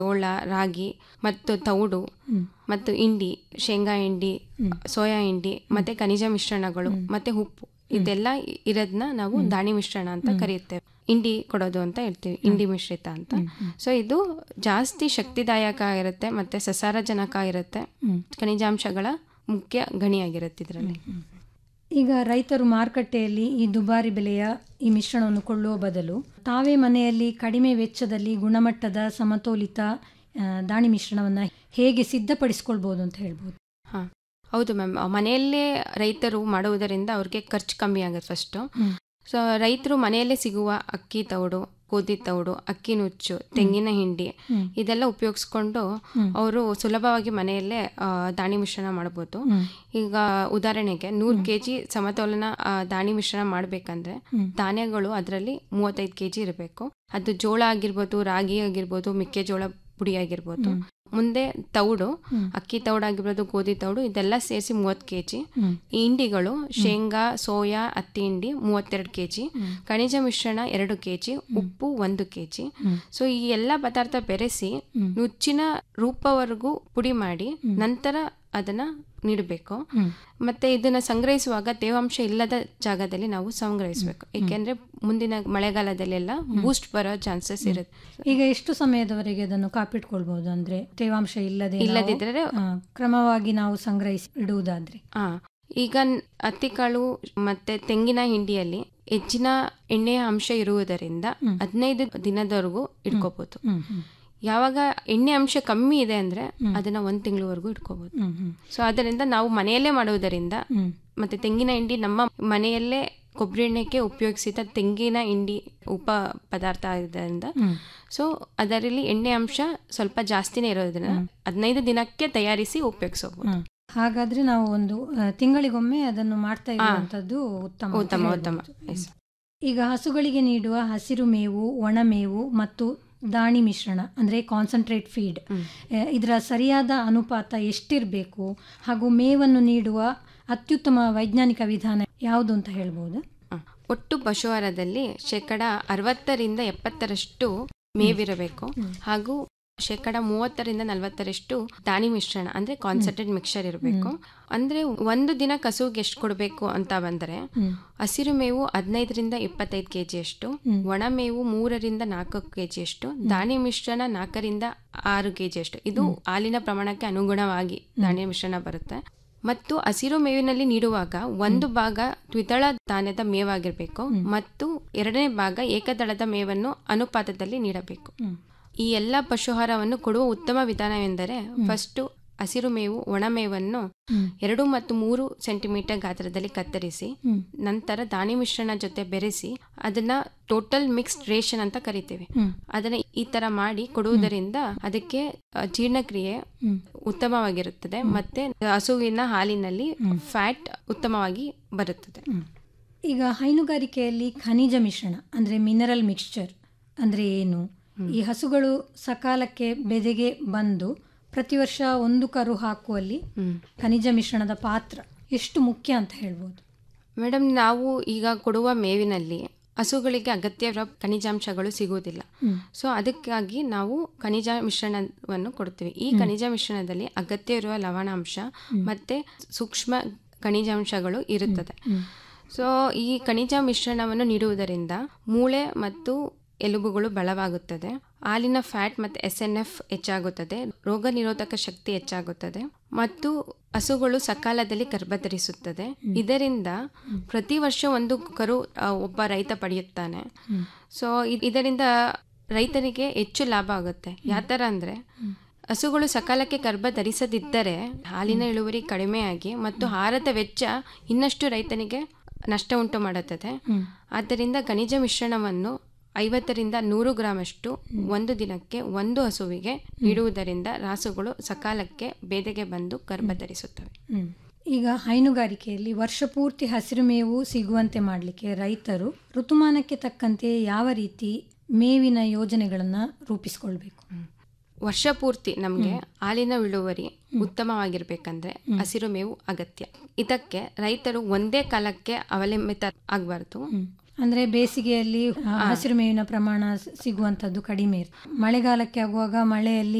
ಜೋಳ ರಾಗಿ ಮತ್ತು ತೌಡು ಮತ್ತು ಹಿಂಡಿ ಶೇಂಗಾ ಹಿಂಡಿ ಸೋಯಾ ಹಿಂಡಿ ಮತ್ತೆ ಖನಿಜ ಮಿಶ್ರಣಗಳು ಮತ್ತೆ ಉಪ್ಪು ಇದೆಲ್ಲ ಇರೋದನ್ನ ನಾವು ದಾಣಿ ಮಿಶ್ರಣ ಅಂತ ಕರೆಯುತ್ತೇವೆ ಇಂಡಿ ಕೊಡೋದು ಅಂತ ಹೇಳ್ತೀವಿ ಇಂಡಿ ಮಿಶ್ರಿತ ಅಂತ ಸೊ ಇದು ಜಾಸ್ತಿ ಶಕ್ತಿದಾಯಕ ಇರುತ್ತೆ ಮತ್ತೆ ಸಸಾರಜನಕ ಇರುತ್ತೆ ಖನಿಜಾಂಶಗಳ ಮುಖ್ಯ ಗಣಿಯಾಗಿರುತ್ತೆ ಇದರಲ್ಲಿ ಈಗ ರೈತರು ಮಾರುಕಟ್ಟೆಯಲ್ಲಿ ಈ ದುಬಾರಿ ಬೆಲೆಯ ಈ ಮಿಶ್ರಣವನ್ನು ಕೊಳ್ಳುವ ಬದಲು ತಾವೇ ಮನೆಯಲ್ಲಿ ಕಡಿಮೆ ವೆಚ್ಚದಲ್ಲಿ ಗುಣಮಟ್ಟದ ಸಮತೋಲಿತ ಆ, ದಾಣಿ ಮಿಶ್ರಣವನ್ನು ಹೇಗೆ ಸಿದ್ಧಪಡಿಸ್ಕೊಳ್ಬೋದು ಅಂತ ಹೇಳ್ಬೋದು ಹಾ ಹೌದು ಮ್ಯಾಮ್ ಮನೆಯಲ್ಲೇ ರೈತರು ಮಾಡುವುದರಿಂದ ಅವ್ರಿಗೆ ಖರ್ಚು ಕಮ್ಮಿ ಆಗುತ್ತೆ ಫಸ್ಟು ಹ್ಮ್. ಸೊ ರೈತರು ಮನೆಯಲ್ಲೇ ಸಿಗುವ ಅಕ್ಕಿ ತೌಡು ಗೋಧಿ ತೌಡು ಅಕ್ಕಿ ನುಚ್ಚು ತೆಂಗಿನ ಹಿಂಡಿ ಹ್ಮ್. ಇದೆಲ್ಲ ಉಪಯೋಗಿಸ್ಕೊಂಡು ಹ್ಮ್. ಅವರು ಸುಲಭವಾಗಿ ಮನೆಯಲ್ಲೇ ಆ, ದಾಣಿ ಮಿಶ್ರಣ ಮಾಡ್ಬೋದು ಹ್ಮ್. ಈಗ ಉದಾಹರಣೆಗೆ ನೂರು ಕೆ ಜಿ ಸಮತೋಲನ ಆ, ದಾಣಿ ಮಿಶ್ರಣ ಮಾಡಬೇಕಂದ್ರೆ ಹ್ಮ್. ಧಾನ್ಯಗಳು ಅದರಲ್ಲಿ ಮೂವತ್ತೈದು ಕೆ ಜಿ ಇರಬೇಕು ಅದು ಜೋಳ ಆಗಿರ್ಬೋದು ರಾಗಿ ಆಗಿರ್ಬೋದು ಮೆಕ್ಕೆಜೋಳ ಪುಡಿ ಆಗಿರ್ಬೋದು ಮುಂದೆ ತೌಡು ಹ್ಮ್. ಅಕ್ಕಿ ತೌಡು ಆಗಿರ್ಬೋದು ಗೋಧಿ ತೌಡು ಇದೆಲ್ಲ ಸೇರಿಸಿ ಮೂವತ್ತು ಕೆ ಜಿ ಹ್ಮ್. ಈ ಹಿಂಡಿಗಳು ಶೇಂಗಾ ಸೋಯಾ ಹತ್ತಿ ಹಿಂಡಿ ಮೂವತ್ತೆರಡು ಕೆ ಜಿ ಖನಿಜ ಮಿಶ್ರಣ ಎರಡು ಕೆ ಜಿ ಉಪ್ಪು ಒಂದು ಕೆ ಜಿ ಹ್ಮ್. ಸೊ ಈ ಎಲ್ಲ ಪದಾರ್ಥ ಬೆರೆಸಿ ಹ್ಮ್. ನುಚ್ಚಿನ ರೂಪವರೆಗೂ ಪುಡಿ ಮಾಡಿ ನಂತರ ಅದನ್ನ ನೀಡಬೇಕು ಹ್ಮ್. ಮತ್ತೆ ಇದನ್ನ ಸಂಗ್ರಹಿಸುವಾಗ ತೇವಾಂಶ ಇಲ್ಲದ ಜಾಗದಲ್ಲಿ ನಾವು ಸಂಗ್ರಹಿಸಬೇಕು ಏಕೆಂದ್ರೆ ಮುಂದಿನ ಮಳೆಗಾಲದಲ್ಲೆಲ್ಲ ಬೂಸ್ಟ್ ಬರೋ ಚಾನ್ಸಸ್ ಇರುತ್ತೆ ಈಗ ಎಷ್ಟು ಸಮಯದವರೆಗೆ ಅದನ್ನು ಕಾಪಿಟ್ಕೊಳ್ಬಹುದು ಅಂದ್ರೆ ತೇವಾಂಶ ಇಲ್ಲದೆ ನಾವು, ಇಲ್ಲದಿದ್ದರೆ ಆ, ಕ್ರಮವಾಗಿ ನಾವು ಸಂಗ್ರಹಿಸಿ ಇಡುವುದಾದ್ರೆ ಆ ಈಗ ನ್- ಹತ್ತಿಕಾಳು ಮತ್ತೆ ತೆಂಗಿನ ಹಿಂಡಿಯಲ್ಲಿ ಹೆಚ್ಚಿನ ಎಣ್ಣೆಯ ಅಂಶ ಇರುವುದರಿಂದ ಹದಿನೈದು ದಿನದವರೆಗೂ ಇಟ್ಕೋಬಹುದು ಹ್ಮ್ ಹ್ಮ್ ಯಾವಾಗ ಎಣ್ಣೆ ಅಂಶ ಕಮ್ಮಿ ಇದೆ ಅಂದ್ರೆ ಅದನ್ನ ಒಂದ್ ತಿಂಗಳವರೆಗೂ ಇಟ್ಕೋಬಹುದು ಹ್ಮ್ ಹ್ಮ್ ಸೊ ಅದರಿಂದ ನಾವು ಮನೆಯಲ್ಲೇ ಮಾಡುವುದರಿಂದ ಹ್ಮ್ ಮತ್ತೆ ತೆಂಗಿನ ಹಿಂಡಿ ನಮ್ಮ ಮನೆಯಲ್ಲೇ ಕೊಬ್ಬರಿ ಎಣ್ಣೆಗೆ ಉಪಯೋಗಿಸಿದ ತೆಂಗಿನ ಹಿಂಡಿ ಉಪ ಪದಾರ್ಥ ಆದ್ದರಿಂದ ಹ್ಮ್. ಸೊ ಅದರಲ್ಲಿ ಎಣ್ಣೆ ಅಂಶ ಸ್ವಲ್ಪ ಜಾಸ್ತಿನೇ ಇರೋದ್ರಿಂದ ಹದಿನೈದು ದಿನಕ್ಕೆ ತಯಾರಿಸಿ ಉಪಯೋಗಿಸಬಹುದು ಹ್ಮ್. ಹಾಗಾದ್ರೆ ನಾವು ಒಂದು ಆ, ತಿಂಗಳಿಗೊಮ್ಮೆ ಅದನ್ನು ಮಾಡ್ತಾ ಇರುವಂತದ್ದು ಉತ್ತಮ ಅಂತ ಉತ್ತಮ ಉತ್ತಮ ಹೇಳ್ಬೋದು. Yes. ಈಗ ಹಸುಗಳಿಗೆ ನೀಡುವ ಹಸಿರು ಮೇವು ಒಣಮೇವು ಮತ್ತು ದಾಣಿ ಮಿಶ್ರಣ ಅಂದ್ರೆ ಕಾನ್ಸಂಟ್ರೇಟ್ ಫೀಡ್ ಇದರ ಸರಿಯಾದ ಅನುಪಾತ ಎಷ್ಟಿರಬೇಕು ಹಾಗೂ ಮೇವನ್ನು ನೀಡುವ ಅತ್ಯುತ್ತಮ ವೈಜ್ಞಾನಿಕ ವಿಧಾನ ಯಾವುದು ಅಂತ ಹೇಳ್ಬೋದಾ ಹ. ಒಟ್ಟು ಪಶುಹಾರದಲ್ಲಿ ಶೇಕಡ ಅರವತ್ತರಿಂದ ಎಪ್ಪತ್ತರಷ್ಟು ಮೇವಿರಬೇಕು ಹಾಗೂ ಶೇಕಡ ಮೂವತ್ತರಿಂದ ನಲವತ್ತರಷ್ಟು ದಾಣಿ ಮಿಶ್ರಣ ಅಂದ್ರೆ ಕಾನ್ಸಂಟ್ರೇಟ್ ಮಿಕ್ಸರ್ ಇರಬೇಕು ಅಂದ್ರೆ ಒಂದು ದಿನ ಕಸುವಿಗೆ ಎಷ್ಟು ಕೊಡಬೇಕು ಅಂತ ಬಂದ್ರೆ ಹಸಿರು ಮೇವು ಹದಿನೈದರಿಂದ ಇಪ್ಪತ್ತೈದು ಕೆ ಅಷ್ಟು ಒಣ ಮೇವು ಮೂರರಿಂದ ನಾಲ್ಕು ಕೆ ಅಷ್ಟು ದಾಣಿ ಮಿಶ್ರಣ ನಾಲ್ಕರಿಂದ ಆರು ಕೆ ಅಷ್ಟು ಇದು ಹಾಲಿನ ಪ್ರಮಾಣಕ್ಕೆ ಅನುಗುಣವಾಗಿ ದಾಣಿ ಮಿಶ್ರಣ ಬರುತ್ತೆ ಮತ್ತು ಹಸಿರು ಮೇವಿನಲ್ಲಿ ನೀಡುವಾಗ ಒಂದು ಭಾಗ ದ್ವಿದಳ ಧಾನ್ಯದ ಮೇವಾಗಿರಬೇಕು ಮತ್ತು ಎರಡನೇ ಭಾಗ ಏಕದಳದ ಮೇವನ್ನು ಅನುಪಾತದಲ್ಲಿ ನೀಡಬೇಕು ಈ ಎಲ್ಲ ಪಶುಹಾರವನ್ನು ಕೊಡುವ ಉತ್ತಮ ವಿಧಾನವೆಂದರೆ ಫಸ್ಟು ಹಸಿರು ಮೇವು ಒಣಮೇವನ್ನು ಎರಡು ಮತ್ತು ಮೂರು ಸೆಂಟಿಮೀಟರ್ ಗಾತ್ರದಲ್ಲಿ ಕತ್ತರಿಸಿ ನಂತರ ದಾಣಿ ಮಿಶ್ರಣ ಜೊತೆ ಬೆರೆಸಿ ಅದನ್ನ ಟೋಟಲ್ ಮಿಕ್ಸ್ಡ್ ರೇಷನ್ ಅಂತ ಕರಿತೇವೆ ಅದನ್ನ ಈ ತರ ಮಾಡಿ ಕೊಡುವುದರಿಂದ ಅದಕ್ಕೆ ಅ, ಜೀರ್ಣಕ್ರಿಯೆ ಉತ್ತಮವಾಗಿರುತ್ತದೆ ಮತ್ತೆ ಹಸುವಿನ ಹಾಲಿನಲ್ಲಿ ಫ್ಯಾಟ್ ಉತ್ತಮವಾಗಿ ಬರುತ್ತದೆ ಈಗ ಹೈನುಗಾರಿಕೆಯಲ್ಲಿ ಖನಿಜ ಮಿಶ್ರಣ ಅಂದ್ರೆ ಮಿನರಲ್ ಮಿಕ್ಸ್ಚರ್ ಅಂದ್ರೆ ಏನು ಈ ಹಸುಗಳು ಸಕಾಲಕ್ಕೆ ಬೆದೆಗೆ ಬಂದು ಪ್ರತಿ ವರ್ಷ ಒಂದು ಕರು ಹಾಕುವಲ್ಲಿ ಖನಿಜ ಮಿಶ್ರಣದ ಪಾತ್ರ ಎಷ್ಟು ಮುಖ್ಯ ಅಂತ ಹೇಳ್ಬೋದು ಮೇಡಮ್ ನಾವು ಈಗ ಕೊಡುವ ಮೇವಿನಲ್ಲಿ ಹಸುಗಳಿಗೆ ಅಗತ್ಯವಿರುವ ಖನಿಜಾಂಶಗಳು ಸಿಗುವುದಿಲ್ಲ ಸೊ ಅದಕ್ಕಾಗಿ ನಾವು ಖನಿಜ ಮಿಶ್ರಣವನ್ನು ಕೊಡ್ತೀವಿ ಈ ಖನಿಜ ಮಿಶ್ರಣದಲ್ಲಿ ಅಗತ್ಯವಿರುವ ಲವಣಾಂಶ ಮತ್ತೆ ಸೂಕ್ಷ್ಮ ಖನಿಜಾಂಶಗಳು ಇರುತ್ತದೆ ಸೊ ಈ ಖನಿಜ ಮಿಶ್ರಣವನ್ನು ನೀಡುವುದರಿಂದ ಮೂಳೆ ಮತ್ತು ಎಲುಬುಗಳು ಬಲವಾಗುತ್ತದೆ ಹಾಲಿನ ಫ್ಯಾಟ್ ಮತ್ತು ಎಸ್ ಎನ್ ಎಫ್ ಹೆಚ್ಚಾಗುತ್ತದೆ ರೋಗ ನಿರೋಧಕ ಶಕ್ತಿ ಹೆಚ್ಚಾಗುತ್ತದೆ ಮತ್ತು ಹಸುಗಳು ಸಕಾಲದಲ್ಲಿ ಗರ್ಭಧರಿಸುತ್ತದೆ ಇದರಿಂದ ಪ್ರತಿ ವರ್ಷ ಒಂದು ಕರು ಆ, ಒಬ್ಬ ರೈತ ಪಡೆಯುತ್ತಾನೆ ಸೊ ಇದರಿಂದ ರೈತನಿಗೆ ಹೆಚ್ಚು ಲಾಭ ಆಗುತ್ತೆ ಯಾವ ಥರ ಅಂದರೆ ಹಸುಗಳು ಸಕಾಲಕ್ಕೆ ಗರ್ಭ ಧರಿಸದಿದ್ದರೆ ಹಾಲಿನ ಇಳುವರಿ ಕಡಿಮೆಯಾಗಿ ಮತ್ತು ಆಹಾರದ ವೆಚ್ಚ ಇನ್ನಷ್ಟು ರೈತನಿಗೆ ನಷ್ಟ ಉಂಟು ಮಾಡುತ್ತದೆ ಆದ್ದರಿಂದ ಖನಿಜ ಮಿಶ್ರಣವನ್ನು ಐವತ್ತರಿಂದ ನೂರು ಗ್ರಾಮಷ್ಟು ಒಂದು ದಿನಕ್ಕೆ ಒಂದು ಹಸುವಿಗೆ ನೀಡುವುದರಿಂದ ರಾಸುಗಳು ಸಕಾಲಕ್ಕೆ ಬೇದೆಗೆ ಬಂದು ಗರ್ಭ ಧರಿಸುತ್ತವೆ ಹ್ಮ್. ಈಗ ಹೈನುಗಾರಿಕೆಯಲ್ಲಿ ವರ್ಷಪೂರ್ತಿ ಹಸಿರು ಮೇವು ಸಿಗುವಂತೆ ಮಾಡಲಿಕ್ಕೆ ರೈತರು ಋತುಮಾನಕ್ಕೆ ತಕ್ಕಂತೆ ಯಾವ ರೀತಿ ಮೇವಿನ ಯೋಜನೆಗಳನ್ನು ರೂಪಿಸಿಕೊಳ್ಬೇಕು ವರ್ಷ ಪೂರ್ತಿ ನಮಗೆ ಹಾಲಿನ ಇಳುವರಿ ಉತ್ತಮವಾಗಿರ್ಬೇಕಂದ್ರೆ ಹಸಿರು ಮೇವು ಅಗತ್ಯ ಇದಕ್ಕೆ ರೈತರು ಒಂದೇ ಕಾಲಕ್ಕೆ ಅವಲಂಬಿತ ಆಗಬಾರ್ದು ಅಂದ್ರೆ ಬೇಸಿಗೆಯಲ್ಲಿ ಆ, ಹಸಿರು ಮೇವಿನ ಪ್ರಮಾಣ ಸ- ಸಿಗುವಂತದ್ದು ಕಡಿಮೆ ಇರ್ತದೆ ಮಳೆಗಾಲಕ್ಕೆ ಆಗುವಾಗ ಮಳೆಯಲ್ಲಿ